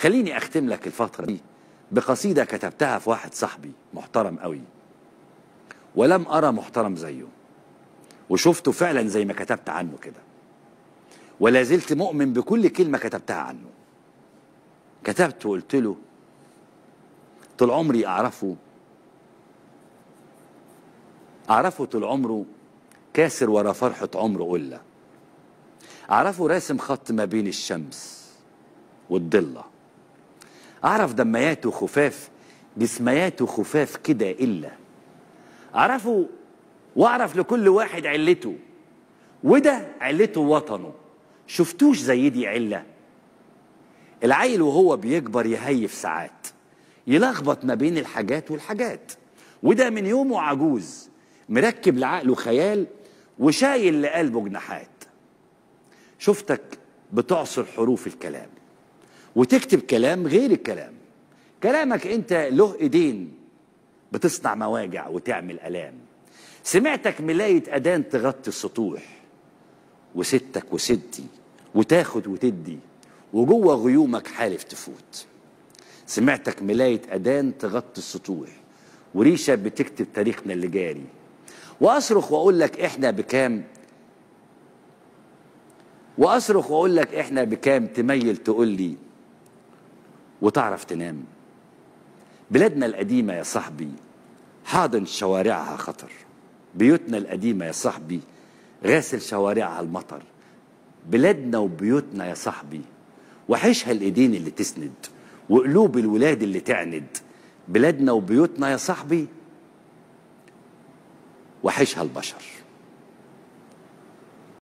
خليني اختم لك الفترة دي بقصيدة كتبتها في واحد صاحبي محترم قوي ولم أرى محترم زيه وشفته فعلا زي ما كتبت عنه كده ولا زلت مؤمن بكل كلمة كتبتها عنه كتبت وقلت له طول عمري أعرفه أعرفه طول عمره كاسر ورا فرحة عمره قلة أعرفه راسم خط ما بين الشمس والضلة أعرف دمياته خفاف جسمياته خفاف كده إلا أعرفه وأعرف لكل واحد علته وده علته وطنه شفتوش زي دي علة العيل وهو بيكبر يهيف ساعات يلخبط ما بين الحاجات والحاجات وده من يومه عجوز مركب لعقله خيال وشايل لقلبه جناحات شفتك بتعصر حروف الكلام وتكتب كلام غير الكلام كلامك انت له ايدين بتصنع مواجع وتعمل الام سمعتك ملاية اذان تغطي السطوح وستك وستي وتاخد وتدي وجوه غيومك حالف تفوت سمعتك ملاية اذان تغطي السطوح وريشة بتكتب تاريخنا اللي جاري واصرخ واقول لك احنا بكام واصرخ واقول لك احنا بكام تميل تقول لي وتعرف تنام بلادنا القديمة يا صاحبي حاضن شوارعها خطر بيوتنا القديمة يا صاحبي غاسل شوارعها المطر بلادنا وبيوتنا يا صاحبي وحشها الايدين اللي تسند وقلوب الولاد اللي تعند بلادنا وبيوتنا يا صاحبي وحشها البشر